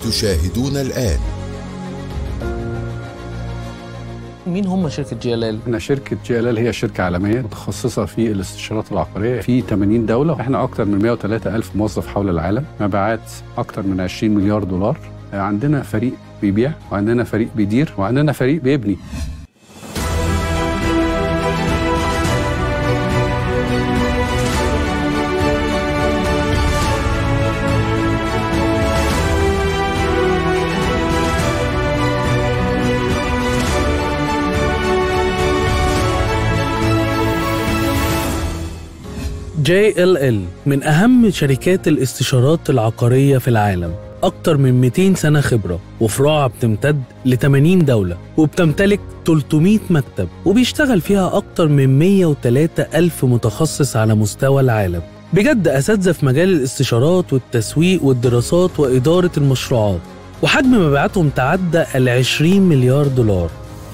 تشاهدون الآن مين هم شركة جي ال ال؟ احنا شركة جي ال ال هي شركة عالمية متخصصة في الاستشارات العقارية في 80 دولة احنا أكثر من 103 ألف موظف حول العالم مبيعات أكثر من 20 مليار دولار عندنا فريق بيبيع وعندنا فريق بيدير وعندنا فريق بيبني جي ال ال من أهم شركات الاستشارات العقارية في العالم أكتر من 200 سنة خبرة وفروعها بتمتد ل 80 دولة وبتمتلك 300 مكتب وبيشتغل فيها أكتر من 103 ألف متخصص على مستوى العالم بجد أساتذة في مجال الاستشارات والتسويق والدراسات وإدارة المشروعات وحجم مبيعاتهم تعدى ال 20 مليار دولار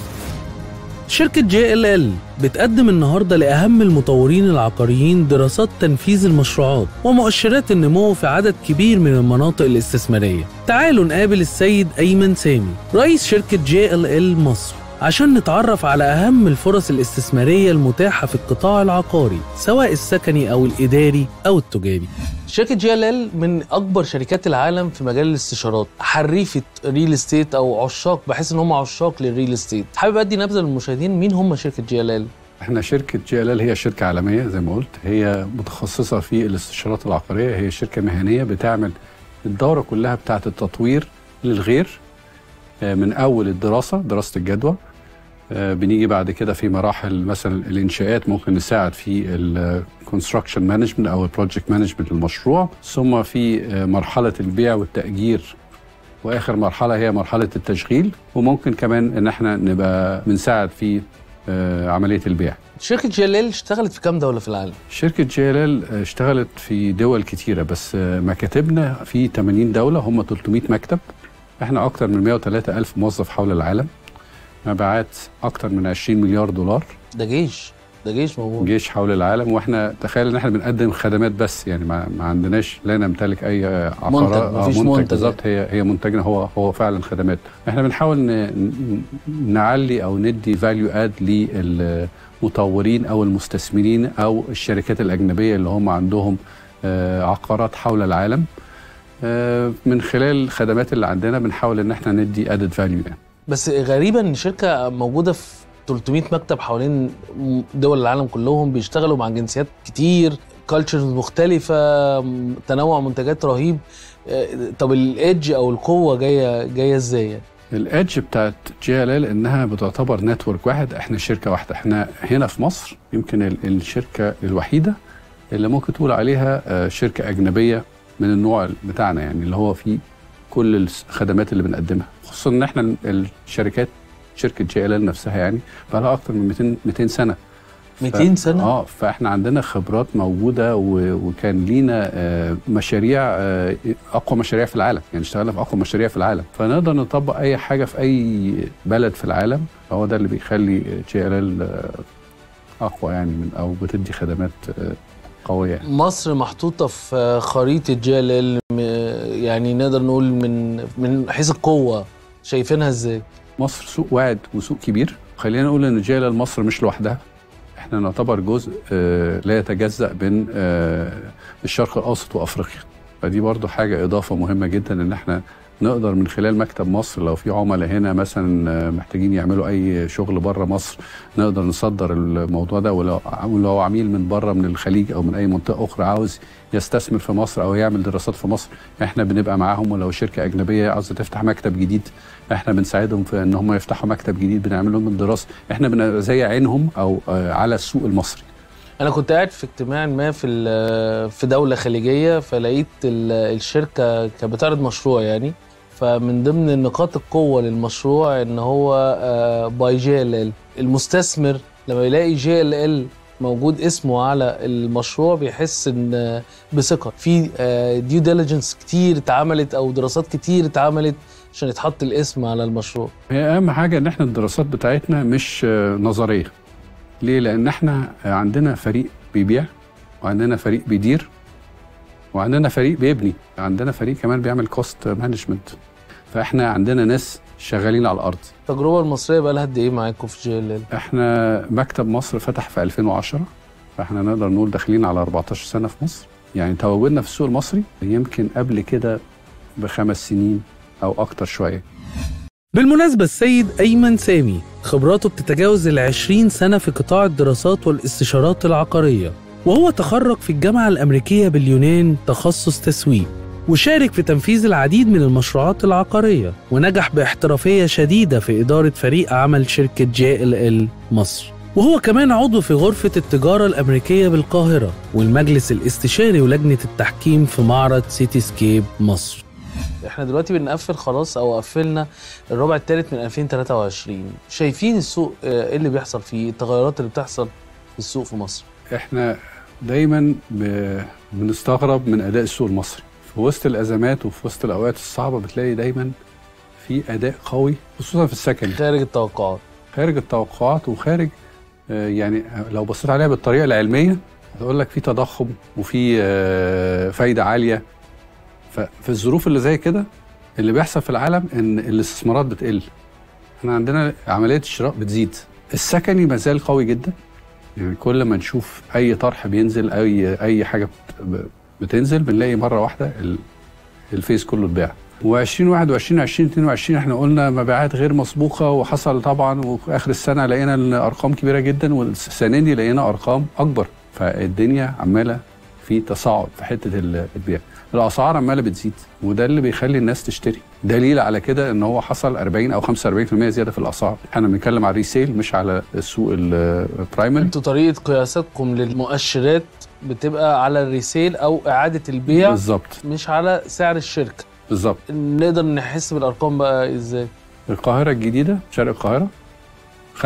شركة جي ال ال بتقدم النهارده لأهم المطورين العقاريين دراسات تنفيذ المشروعات ومؤشرات النمو في عدد كبير من المناطق الاستثمارية. تعالوا نقابل السيد أيمن سامي رئيس شركة جي ال ال مصر عشان نتعرف على أهم الفرص الاستثمارية المتاحة في القطاع العقاري سواء السكني أو الإداري أو التجاري. شركة جي ال ال من أكبر شركات العالم في مجال الاستشارات، حريفة ريل استيت أو عشاق بحس إن هم عشاق للريل استيت. حابب أدي نبذة للمشاهدين مين هم شركة جي ال ال؟ احنا شركة جي ال ال هي شركة عالمية زي ما قلت هي متخصصة في الاستشارات العقارية هي شركة مهنية بتعمل الدورة كلها بتاعة التطوير للغير آه، من أول الدراسة دراسة الجدوى آه، بنيجي بعد كده في مراحل مثلا الانشاءات ممكن نساعد في الكونستراكشن مانجمنت او البروجكت مانجمنت للمشروع ثم في آه، مرحله البيع والتاجير واخر مرحله هي مرحله التشغيل وممكن كمان ان احنا نبقى بنساعد في آه، عمليه البيع شركة جي ال ال اشتغلت في كام دولة في العالم؟ شركة جي ال ال اشتغلت في دول كتيرة بس آه، مكاتبنا في 80 دولة هم 300 مكتب احنا أكتر من 103 ألف موظف حول العالم مبيعات أكتر من 20 مليار دولار ده جيش ده جيش موجود جيش حول العالم واحنا تخيل ان احنا بنقدم خدمات بس يعني ما, ما عندناش لا نمتلك اي عقارات منتج، آه، مفيش منتج. بالظبط هي هي منتجنا هو هو فعلا خدمات احنا بنحاول ن- ن- نعلي او ندي فاليو اد للمطورين او المستثمرين او الشركات الاجنبيه اللي هم عندهم آه، عقارات حول العالم آه، من خلال الخدمات اللي عندنا بنحاول ان احنا ندي ادد فاليو يعني بس غريبة إن شركة موجودة في 300 مكتب حوالين دول العالم كلهم بيشتغلوا مع جنسيات كتير كالتشرز مختلفة م- تنوع منتجات رهيب آه، طب الايدج او القوة جاية جاية ازاي يعني؟ الايدج بتاعت جي ال ال انها بتعتبر نتورك واحد احنا شركه واحده احنا هنا في مصر يمكن ال- الشركه الوحيده اللي ممكن تقول عليها آه، شركه اجنبيه من النوع بتاعنا يعني اللي هو فيه كل الخدمات اللي بنقدمها خصوصا ان احنا الشركات شركه جي ال ال نفسها يعني بقى لها اكتر من 200 200 سنه 200 سنة؟ اه فاحنا عندنا خبرات موجوده و- وكان لينا آه، مشاريع آه، اقوى مشاريع في العالم يعني اشتغلنا في اقوى مشاريع في العالم فنقدر نطبق اي حاجه في اي بلد في العالم هو ده اللي بيخلي جي ال ال اقوى يعني من او بتدي خدمات آه، قويه يعني. مصر محطوطة في خريطة جي ال ال يعني نقدر نقول من من حيث القوة شايفينها ازاي؟ مصر سوق واعد وسوق كبير خلينا نقول ان جي ال ال مصر مش لوحدها احنا نعتبر جزء آه، لا يتجزأ بين آه، الشرق الاوسط وافريقيا فدي برضو حاجه اضافه مهمه جدا ان احنا نقدر من خلال مكتب مصر لو في عملاء هنا مثلا آه، محتاجين يعملوا اي شغل بره مصر نقدر نصدر الموضوع ده ولو ولو عميل من بره من الخليج او من اي منطقه اخرى عاوز يستثمر في مصر او يعمل دراسات في مصر احنا بنبقى معاهم ولو شركه اجنبيه عاوزه تفتح مكتب جديد احنا بنساعدهم في ان هم يفتحوا مكتب جديد بنعمل لهم الدراسه احنا بنبقى زي عينهم او آه، على السوق المصري انا كنت قاعد في اجتماع ما في ال- في دوله خليجيه فلقيت ال- الشركه كانت بتعرض مشروع يعني فمن ضمن نقاط القوه للمشروع ان هو باي جي ال ال المستثمر لما يلاقي جي ال ال موجود اسمه على المشروع بيحس ان آه، بثقه في ديو ديليجنس كتير اتعملت او دراسات كتير اتعملت عشان يتحط الاسم على المشروع هي اهم حاجه ان احنا الدراسات بتاعتنا مش آه، نظريه ليه لان احنا آه، عندنا فريق بيبيع وعندنا فريق بيدير وعندنا فريق بيبني عندنا فريق كمان بيعمل كوست مانجمنت فاحنا عندنا ناس شغالين على الارض التجربه المصريه بقى لها قد ايه معاكم في جي ال ال احنا مكتب مصر فتح في 2010 فاحنا نقدر نقول داخلين على 14 سنه في مصر يعني تواجدنا في السوق المصري يمكن قبل كده بخمس سنين او اكتر شويه بالمناسبة السيد أيمن سامي خبراته بتتجاوز العشرين سنة في قطاع الدراسات والاستشارات العقارية وهو تخرج في الجامعة الأمريكية باليونان تخصص تسويق وشارك في تنفيذ العديد من المشروعات العقارية ونجح باحترافية شديدة في إدارة فريق عمل شركة جي ال ال مصر وهو كمان عضو في غرفة التجارة الأمريكية بالقاهرة والمجلس الاستشاري ولجنة التحكيم في معرض سيتي سكيب مصر احنا دلوقتي بنقفل خلاص او قفلنا الربع الثالث من 2023 شايفين السوق آه، ايه اللي بيحصل فيه التغيرات اللي بتحصل في السوق في مصر احنا دايما ب- بنستغرب من اداء السوق المصري في وسط الازمات وفي وسط الاوقات الصعبه بتلاقي دايما في اداء قوي خصوصا في السكن خارج التوقعات خارج التوقعات وخارج آه، يعني لو بصيت عليها بالطريقه العلميه هتقول لك في تضخم وفي آه، فايده عاليه ففي الظروف اللي زي كده اللي بيحصل في العالم ان الاستثمارات بتقل احنا عندنا عمليه الشراء بتزيد السكني ما زال قوي جدا يعني كل ما نشوف اي طرح بينزل اي اي حاجه بت- بتنزل بنلاقي مره واحده ال- الفيس كله اتباع و20 21 20 22 احنا قلنا مبيعات غير مسبوقه وحصل طبعا وفي اخر السنه لقينا إن ارقام كبيره جدا والسنه دي لقينا ارقام اكبر فالدنيا عماله في تصاعد في حته ال- البيع الاسعار عماله بتزيد وده اللي بيخلي الناس تشتري دليل على كده ان هو حصل 40 او 45% زياده في الاسعار احنا بنتكلم على الريسيل مش على السوق البرايمري انتوا طريقه قياساتكم للمؤشرات بتبقى على الريسيل او اعاده البيع بالظبط مش على سعر الشركه بالظبط نقدر نحس بالارقام بقى ازاي القاهرة الجديدة شرق القاهرة 45%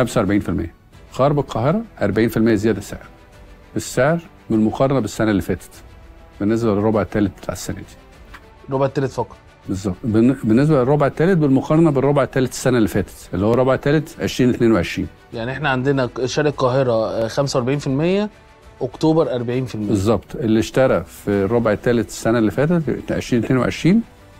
غرب القاهرة 40% زيادة سعر السعر بالمقارنة بالسنة اللي فاتت بالنسبة للربع الثالث بتاع السنة دي الربع الثالث فقط بالظبط بالن- بالنسبة للربع الثالث بالمقارنة بالربع الثالث السنة اللي فاتت اللي هو الربع الثالث 2022 يعني احنا عندنا شرق القاهره آه، 45% اكتوبر 40% بالظبط اللي اشترى في الربع الثالث السنة اللي فاتت 2022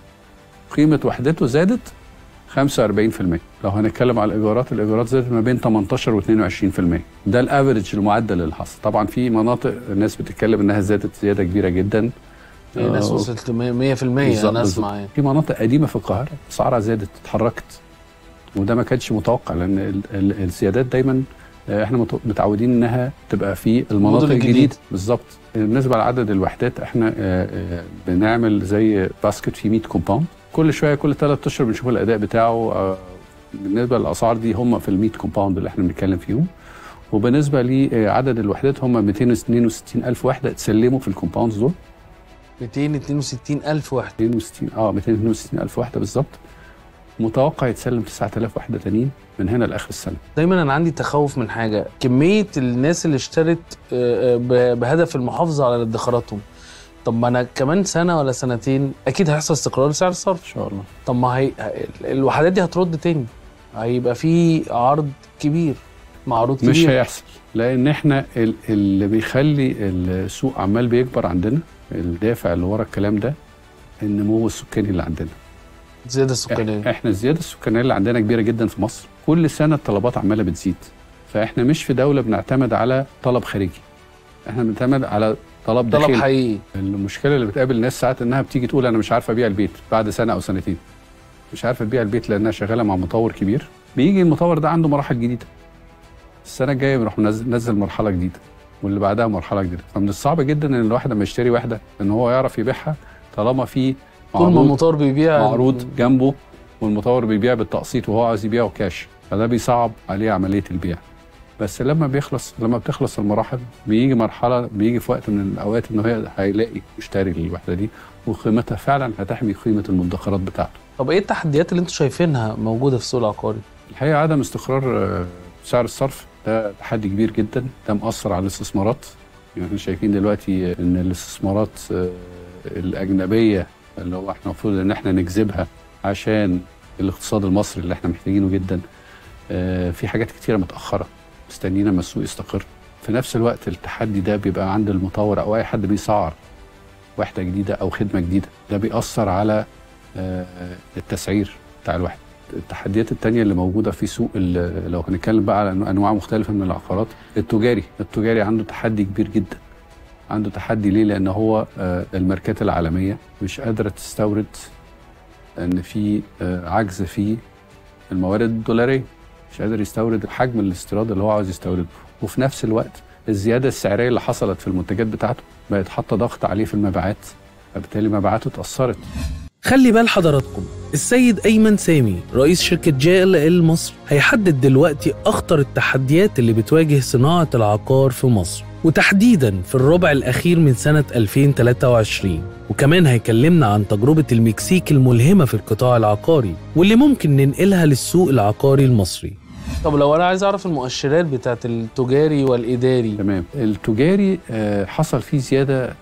قيمة وحدته زادت 45% لو هنتكلم على الايجارات الايجارات زادت ما بين 18 و 22% ده الافريج المعدل اللي حصل طبعا في مناطق الناس بتتكلم انها زادت زياده كبيره جدا في ناس آه، وصلت ل 100% بالظبط، انا بالظبط. اسمع يعني في مناطق قديمه في القاهره اسعارها زادت اتحركت وده ما كانش متوقع لان ال- ال- الزيادات دايما آه، احنا مت- متعودين انها تبقى في المناطق المدن الجديدة. الجديده بالظبط بالنسبه لعدد الوحدات احنا آه، آه، بنعمل زي باسكت في 100 كومباوند كل شويه كل ثلاث اشهر بنشوف الاداء بتاعه آه، بالنسبه للاسعار دي هم في ال 100 كومباوند اللي احنا بنتكلم فيهم وبالنسبه لعدد الوحدات هم 262 الف وحده اتسلموا في الكومباوندز دول 262 الف وحده 260 اه 262 الف وحده بالظبط متوقع يتسلم 9000 وحده تانيين من هنا لاخر السنه دايما انا عندي تخوف من حاجه كميه الناس اللي اشترت آه، آه، ب- بهدف المحافظه على ادخاراتهم طب ما انا كمان سنه ولا سنتين اكيد هيحصل استقرار لسعر الصرف ان شاء الله طب ما هي الوحدات دي هترد تاني هيبقى في عرض كبير معروض مش كبير هيحصل لان احنا ال- اللي بيخلي السوق عمال بيكبر عندنا الدافع اللي ورا الكلام ده النمو السكاني اللي عندنا زياده إح- سكانيه احنا الزياده السكانيه اللي عندنا كبيره جدا في مصر كل سنه الطلبات عماله بتزيد فاحنا مش في دوله بنعتمد على طلب خارجي احنا بنعتمد على طلب طلب داخلي حقيقي المشكله اللي بتقابل الناس ساعات انها بتيجي تقول انا مش عارفه ابيع البيت بعد سنه او سنتين مش عارفه تبيع البيت لانها شغاله مع مطور كبير بيجي المطور ده عنده مراحل جديده السنه الجايه بيروح منزل نزل مرحله جديده واللي بعدها مرحله جديده فمن الصعب جدا ان الواحد لما يشتري واحده ان هو يعرف يبيعها طالما في طول ما معروض المطور بيبيع معروض جنبه والمطور بيبيع بالتقسيط وهو عاوز يبيعه كاش فده بيصعب عليه عمليه البيع بس لما بيخلص لما بتخلص المراحل بيجي مرحله بيجي في وقت من الاوقات ان هو هيلاقي مشتري للوحده دي وقيمتها فعلا هتحمي قيمه المدخرات بتاعته. طب ايه التحديات اللي انتم شايفينها موجوده في السوق العقاري؟ الحقيقه عدم استقرار آه، سعر الصرف ده تحدي كبير جدا ده مأثر على الاستثمارات يعني احنا شايفين دلوقتي ان الاستثمارات آه، الاجنبيه اللي هو احنا المفروض ان احنا نجذبها عشان الاقتصاد المصري اللي احنا محتاجينه جدا آه، في حاجات كتيره متاخره مستنيين اما السوق يستقر في نفس الوقت التحدي ده بيبقى عند المطور او اي حد بيسعر وحده جديده او خدمه جديده ده بيأثر على آه، التسعير بتاع الواحد التحديات التانية اللي موجودة في سوق ال- لو هنتكلم بقى على أنواع مختلفة من العقارات التجاري التجاري عنده تحدي كبير جدا عنده تحدي ليه لأن هو آه، الماركات العالمية مش قادرة تستورد لأن في آه، عجز في الموارد الدولارية مش قادر يستورد حجم الاستيراد اللي هو عاوز يستورده وفي نفس الوقت الزيادة السعرية اللي حصلت في المنتجات بتاعته بقت حاطة ضغط عليه في المبيعات فبالتالي مبيعاته اتأثرت خلي بال حضراتكم السيد أيمن سامي رئيس شركة جي ال ال مصر هيحدد دلوقتي أخطر التحديات اللي بتواجه صناعة العقار في مصر وتحديدا في الربع الأخير من سنة 2023 وكمان هيكلمنا عن تجربة المكسيك الملهمة في القطاع العقاري واللي ممكن ننقلها للسوق العقاري المصري طب لو انا عايز اعرف المؤشرات بتاعت التجاري والاداري تمام التجاري آه، حصل فيه زيادة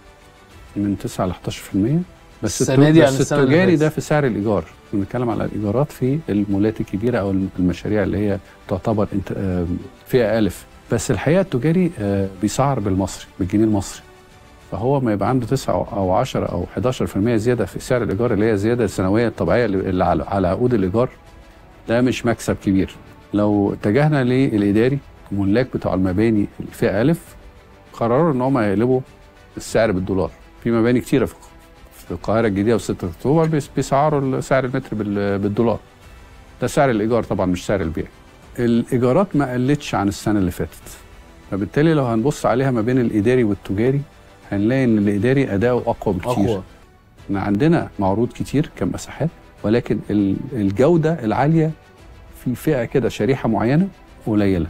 من 9 ل 11% بس السنة الت- دي عن بس السنة اللي التجاري فاتت. ده في سعر الإيجار بنتكلم على الإيجارات في المولات الكبيرة أو المشاريع اللي هي تعتبر انت- آه، فئة ألف بس الحقيقة التجاري آه، بيسعر بالمصري بالجنيه المصري فهو ما يبقى عنده 9 أو 10 أو 11% زيادة في سعر الإيجار اللي هي الزيادة السنوية الطبيعية اللي اللي على على عقود الإيجار ده مش مكسب كبير لو اتجهنا للإداري الملاك بتوع المباني الفئة ألف قرروا إن هم يقلبوا السعر بالدولار في مباني كتيرة في في القاهرة الجديدة و6 أكتوبر بيس- بيسعروا سعر المتر بال- بالدولار ده سعر الإيجار طبعا مش سعر البيع الإيجارات ما قلتش عن السنة اللي فاتت فبالتالي لو هنبص عليها ما بين الإداري والتجاري هنلاقي إن الإداري أداؤه أقوى بكتير اقوى احنا عندنا معروض كتير كمساحات ولكن ال- الجودة العالية في فئة كده شريحة معينة قليلة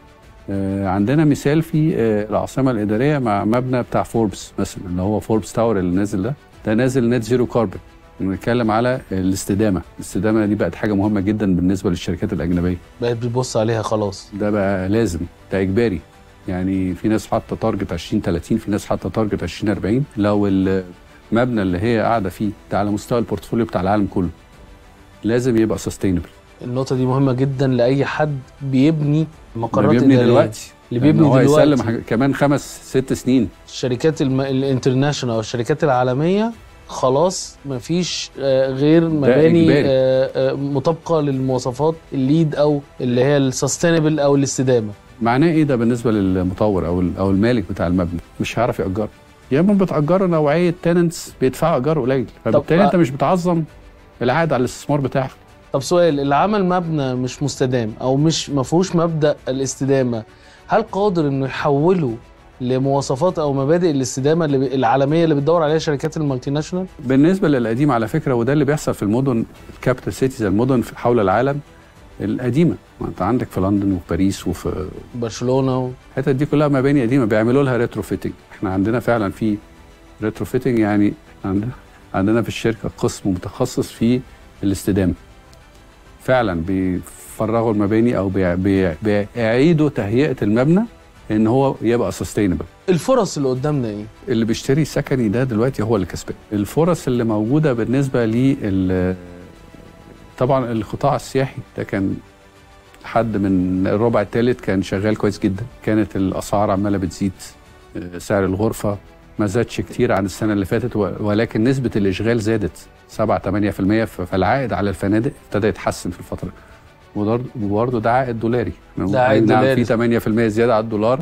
آه، عندنا مثال في آه، العاصمة الإدارية مع مبنى بتاع فوربس مثلا اللي هو فوربس تاور اللي نازل ده ده نازل نت زيرو كاربون بنتكلم على الاستدامة الاستدامة دي بقت حاجة مهمة جدا بالنسبة للشركات الأجنبية بقت بتبص عليها خلاص ده بقى لازم ده اجباري يعني في ناس حاطه تارجت 2030 في ناس حاطه تارجت 2040 لو المبنى اللي هي قاعده فيه ده على مستوى البورتفوليو بتاع العالم كله لازم يبقى سستينبل النقطة دي مهمة جدا لأي حد بيبني مقرات بيبني إدارية. دلوقتي اللي لأن بيبني هو دلوقتي يسلم حاجة كمان خمس ست سنين الشركات الم... الانترناشونال او الشركات العالميه خلاص مفيش آه، غير مباني إجباري. آه، آه، مطابقه للمواصفات الليد او اللي هي السستينبل او الاستدامه معناه ايه ده بالنسبه للمطور او او المالك بتاع المبنى مش هيعرف ياجره يا اما بتاجره نوعيه تننتس بيدفعوا ايجار قليل فبالتالي آه. انت مش بتعظم العائد على الاستثمار بتاعك طب سؤال اللي عمل مبنى مش مستدام او مش ما فيهوش مبدا الاستدامه هل قادر انه يحوله لمواصفات او مبادئ الاستدامه اللي ب- العالميه اللي بتدور عليها شركات المالتي ناشونال بالنسبه للقديم على فكره وده اللي بيحصل في المدن الكابيتال سيتيز المدن في حول العالم القديمه ما انت عندك في لندن وفي باريس وفي برشلونه و... الحتت دي كلها مباني قديمه بيعملوا لها ريترو فيتنج احنا عندنا فعلا في ريترو فيتنج يعني عندنا عندنا في الشركه قسم متخصص في الاستدامه فعلا بيفرغوا المباني او بيع- بيع- بيعيدوا تهيئه المبنى ان هو يبقى سستينبل الفرص اللي قدامنا ايه اللي بيشتري سكني ده دلوقتي هو اللي كسبان الفرص اللي موجوده بالنسبه لل طبعا القطاع السياحي ده كان لحد من الربع الثالث كان شغال كويس جدا كانت الاسعار عماله بتزيد آه، سعر الغرفه ما زادش كتير عن السنه اللي فاتت و- ولكن نسبه الاشغال زادت 7 8% ف- فالعائد على الفنادق ابتدى يتحسن في الفتره وبرضه وبرضه ده عائد دولاري ده عائد نعم دولاري. في 8% زياده على الدولار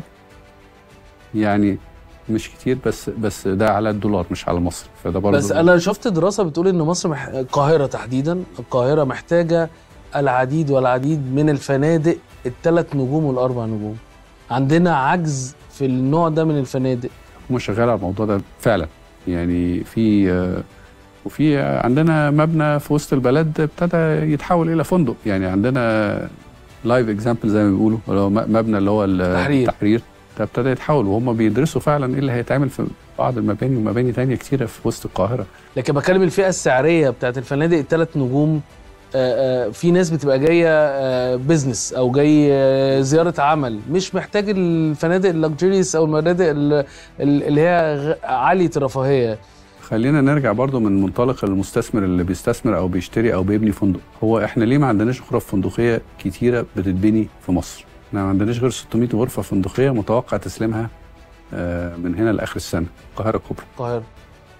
يعني مش كتير بس بس ده على الدولار مش على مصر فده برضه بس انا شفت دراسه بتقول ان مصر مح... القاهره تحديدا القاهره محتاجه العديد والعديد من الفنادق الثلاث نجوم والاربع نجوم عندنا عجز في النوع ده من الفنادق هم شغال على الموضوع ده فعلا يعني في آه، وفي آه، عندنا مبنى في وسط البلد ابتدى يتحول الى فندق يعني عندنا لايف اكزامبل زي ما بيقولوا اللي هو م- مبنى اللي هو تحرير. التحرير ده ابتدى يتحول وهم بيدرسوا فعلا ايه اللي هيتعمل في بعض المباني ومباني تانية كتيرة في وسط القاهرة لكن بكلم الفئه السعريه بتاعت الفنادق الثلاث نجوم آه، آه، في ناس بتبقى جايه بزنس او جاي آه، زياره عمل مش محتاج الفنادق اللكجيريس او المنادق ال- ال- اللي هي غ- عاليه الرفاهيه خلينا نرجع برضو من منطلق المستثمر اللي بيستثمر او بيشتري او بيبني فندق هو احنا ليه ما عندناش غرف فندقيه كتيره بتتبني في مصر احنا ما عندناش غير 600 غرفه فندقيه متوقع تسليمها آه، من هنا لاخر السنه القاهره الكبرى القاهره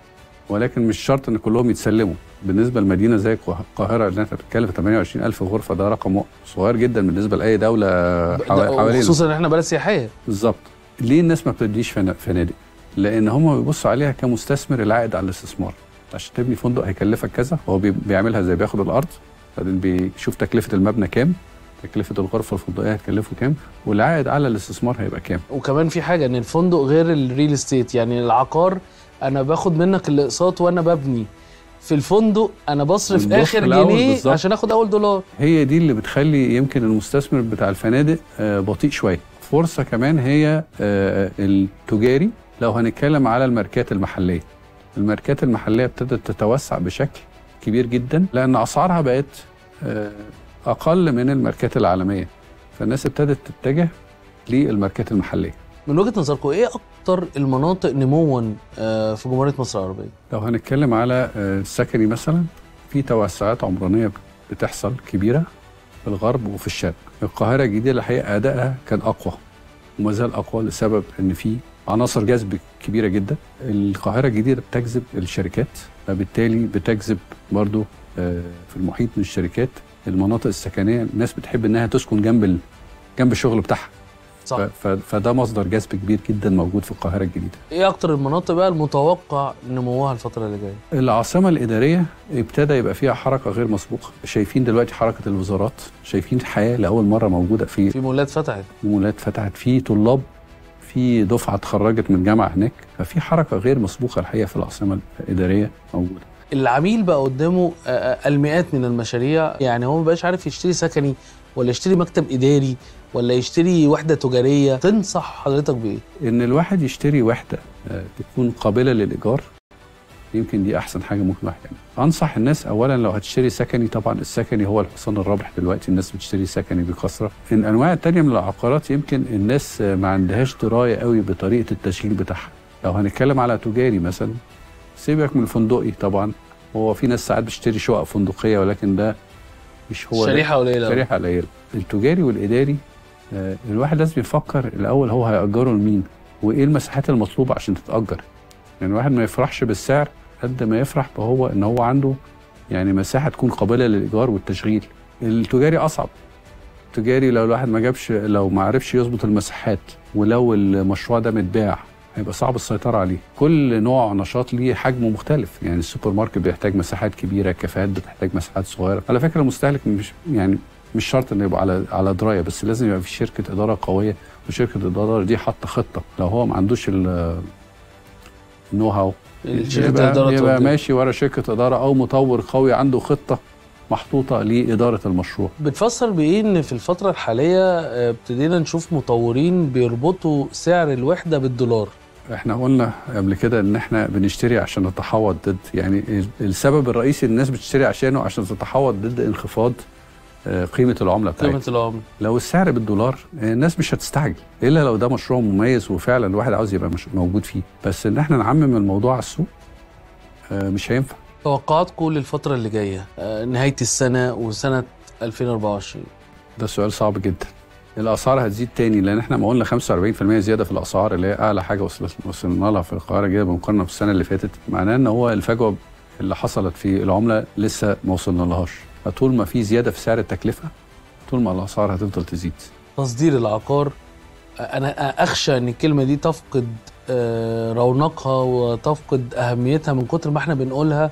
ولكن مش شرط ان كلهم يتسلموا بالنسبه لمدينه زي القاهره اللي انت بتتكلم في 28000 غرفه ده رقم صغير جدا بالنسبه لاي دوله حوا- حوالينا خصوصا ان احنا بلد سياحيه بالظبط ليه الناس ما بتديش فنا- فنادق لان هم بيبصوا عليها كمستثمر العائد على الاستثمار عشان تبني فندق هيكلفك كذا هو بي- بيعملها زي بياخد الارض بعدين بيشوف تكلفه المبنى كام تكلفه الغرفه الفندقيه هتكلفه كام والعائد على الاستثمار هيبقى كام وكمان في حاجه ان الفندق غير الريل استيت يعني العقار انا باخد منك الاقساط وانا ببني في الفندق انا بصرف بنبص اخر الأول جنيه بالظبط. عشان اخد اول دولار هي دي اللي بتخلي يمكن المستثمر بتاع الفنادق آه، بطيء شويه فرصه كمان هي آه، التجاري لو هنتكلم على الماركات المحليه الماركات المحليه ابتدت تتوسع بشكل كبير جدا لان اسعارها بقت آه، اقل من الماركات العالميه فالناس ابتدت تتجه للماركات المحليه من وجهه نظركم ايه اكتر المناطق نموا آه، في جمهوريه مصر العربيه لو هنتكلم على آه، السكني مثلا في توسعات عمرانيه بتحصل كبيره في الغرب وفي الشرق القاهره الجديده الحقيقه ادائها كان اقوى وما زال اقوى لسبب ان في عناصر جذب كبيره جدا القاهره الجديده بتجذب الشركات فبالتالي بتجذب برضو آه، في المحيط من الشركات المناطق السكنيه الناس بتحب انها تسكن جنب ال... جنب الشغل بتاعها صح ف... ف... فده مصدر جذب كبير جدا موجود في القاهره الجديده ايه اكتر المناطق بقى المتوقع نموها الفتره اللي جايه العاصمة الإدارية ابتدى يبقى فيها حركة غير مسبوقة شايفين دلوقتي حركة الوزارات شايفين حياة لأول مرة موجودة في في مولات فتحت مولات فتحت في طلاب في دفعة اتخرجت من جامعة هناك ففي حركة غير مسبوقة الحقيقة في العاصمة الإدارية موجودة العميل بقى قدامه آه، آه، المئات من المشاريع يعني هو مبقاش عارف يشتري سكني ولا يشتري مكتب اداري ولا يشتري وحده تجاريه تنصح حضرتك بايه إن الواحد يشتري وحدة آه، تكون قابلة للإيجار يمكن دي أحسن حاجة ممكن الواحد يعملها أنصح الناس أولا لو هتشتري سكني طبعا السكني هو الحصان الرابح دلوقتي الناس بتشتري سكني بكثرة الأنواع التانية من العقارات يمكن الناس آه، ما عندهاش دراية قوي بطريقة التشغيل بتاعها لو هنتكلم على تجاري مثلا سيبك من الفندقي طبعا هو في ناس ساعات بتشتري شقق فندقية ولكن ده مش هو ده. شريحه قليله أوي. شريحه قليله التجاري والاداري آه، الواحد لازم يفكر الاول هو هيأجره لمين وايه المساحات المطلوبه عشان تتأجر يعني الواحد ما يفرحش بالسعر قد ما يفرح بهو ان هو عنده يعني مساحه تكون قابله للايجار والتشغيل التجاري اصعب التجاري لو الواحد ما جابش لو ما عرفش يظبط المساحات ولو المشروع ده متباع هيبقى صعب السيطرة عليه كل نوع نشاط ليه حجمه مختلف يعني السوبر ماركت بيحتاج مساحات كبيرة كافيهات بتحتاج مساحات صغيرة على فكرة المستهلك مش يعني مش شرط انه يبقى على على درايه بس لازم يبقى في شركه اداره قويه وشركه الاداره دي حاطه خطه لو هو ما عندوش ال- النو هاو شركه يبقى, الاداره يبقى تودي. ماشي ورا شركه اداره او مطور قوي عنده خطه محطوطه لاداره المشروع بتفسر بايه ان في الفتره الحاليه آه، ابتدينا نشوف مطورين بيربطوا سعر الوحده بالدولار احنا قلنا قبل كده ان احنا بنشتري عشان نتحوط ضد يعني ال- السبب الرئيسي الناس بتشتري عشانه عشان تتحوط ضد انخفاض آه، قيمه العمله بتاعتها قيمه العمله لو السعر بالدولار آه، الناس مش هتستعجل الا لو ده مشروع مميز وفعلا الواحد عاوز يبقى مش موجود فيه بس ان احنا نعمم الموضوع على السوق آه، مش هينفع توقعاتكم للفتره اللي جايه آه، نهايه السنه وسنه 2024 ده سؤال صعب جدا الاسعار هتزيد تاني لان احنا ما قلنا 45% زياده في الاسعار اللي هي اعلى حاجه وصلت وصلنا لها في القاهره جدا بمقارنه بالسنه اللي فاتت معناه ان هو الفجوه اللي حصلت في العمله لسه ما وصلنا لهاش فطول ما في زياده في سعر التكلفه طول ما الاسعار هتفضل تزيد تصدير العقار انا اخشى ان الكلمه دي تفقد آه، رونقها وتفقد اهميتها من كتر ما احنا بنقولها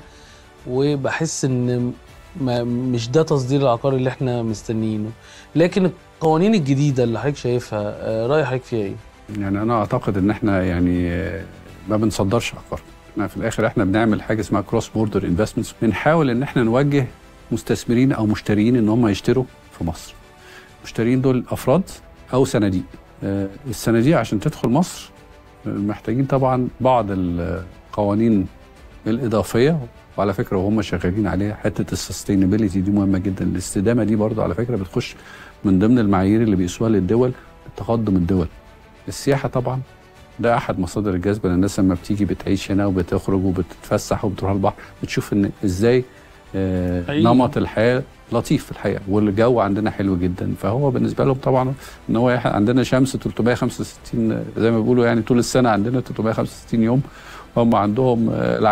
وبحس ان ما مش ده تصدير العقار اللي احنا مستنيينه لكن القوانين الجديده اللي حضرتك شايفها آه، راي حضرتك فيها ايه يعني انا اعتقد ان احنا يعني آه، ما بنصدرش عقار احنا في الاخر احنا بنعمل حاجه اسمها كروس بوردر انفستمنتس بنحاول ان احنا نوجه مستثمرين او مشترين ان هم يشتروا في مصر المشترين دول افراد او صناديق آه، الصناديق عشان تدخل مصر آه، محتاجين طبعا بعض القوانين الاضافيه وعلى فكره وهم شغالين عليها حته السستينابيلتي دي مهمه جدا الاستدامه دي برضو على فكره بتخش من ضمن المعايير اللي بيقيسوها للدول تقدم الدول السياحه طبعا ده احد مصادر الجذب لان الناس لما بتيجي بتعيش هنا وبتخرج وبتتفسح وبتروح البحر بتشوف ان ازاي آه حقيقي. نمط الحياه لطيف في الحقيقه والجو عندنا حلو جدا فهو بالنسبه لهم طبعا ان هو يح- عندنا شمس 365 زي ما بيقولوا يعني طول السنه عندنا 365 يوم هم عندهم آه العكس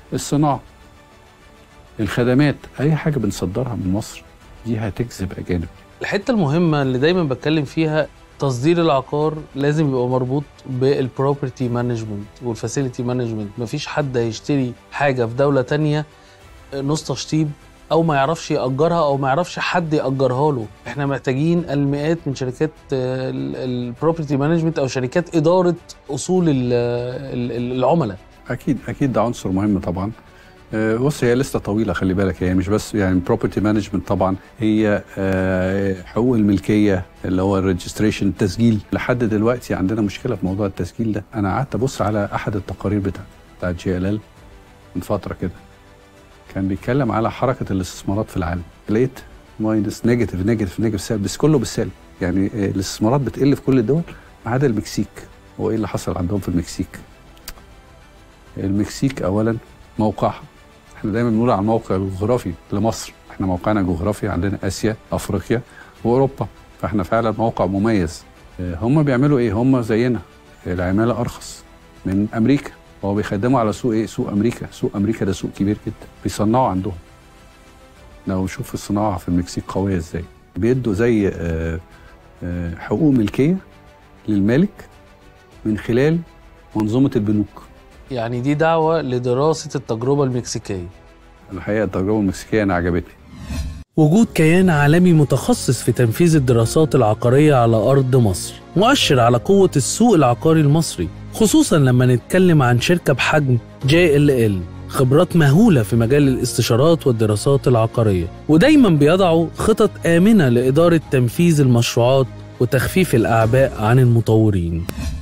الصناعه الخدمات اي حاجه بنصدرها من مصر دي هتجذب اجانب الحته المهمه اللي دايما بتكلم فيها تصدير العقار لازم يبقى مربوط بالبروبرتي مانجمنت والفاسيلتي مانجمنت مفيش حد هيشتري حاجه في دوله تانية نص تشطيب او ما يعرفش ياجرها او ما يعرفش حد ياجرها له احنا محتاجين المئات من شركات البروبرتي مانجمنت او شركات اداره اصول ال- ال- العملاء اكيد اكيد ده عنصر مهم طبعا آه، بص هي لسه طويله خلي بالك هي مش بس يعني بروبرتي مانجمنت طبعا هي آه، حقوق الملكيه اللي هو الريجستريشن التسجيل لحد دلوقتي عندنا مشكله في موضوع التسجيل ده انا قعدت ابص على احد التقارير بتاع بتاعت جي ال ال من فتره كده كان بيتكلم على حركه الاستثمارات في العالم لقيت ماينس نيجاتيف نيجاتيف نيجاتيف سالب بس كله بالسالب يعني آه، الاستثمارات بتقل في كل الدول ما عدا المكسيك هو ايه اللي حصل عندهم في المكسيك المكسيك اولا موقعها احنا دايما بنقول على الموقع الجغرافي لمصر احنا موقعنا جغرافي عندنا اسيا افريقيا واوروبا فاحنا فعلا موقع مميز اه، هم بيعملوا ايه هم زينا العماله ارخص من امريكا هو بيخدموا على سوق ايه سوق امريكا سوق امريكا ده سوق كبير جدا بيصنعوا عندهم لو شوف الصناعه في المكسيك قويه ازاي بيدوا زي اه، اه، حقوق ملكيه للمالك من خلال منظومه البنوك يعني دي دعوه لدراسه التجربه المكسيكيه الحقيقه التجربه المكسيكيه انا عجبتني وجود كيان عالمي متخصص في تنفيذ الدراسات العقارية على أرض مصر مؤشر على قوة السوق العقاري المصري خصوصا لما نتكلم عن شركة بحجم جي ال ال خبرات مهولة في مجال الاستشارات والدراسات العقارية ودايما بيضعوا خطط آمنة لإدارة تنفيذ المشروعات وتخفيف الأعباء عن المطورين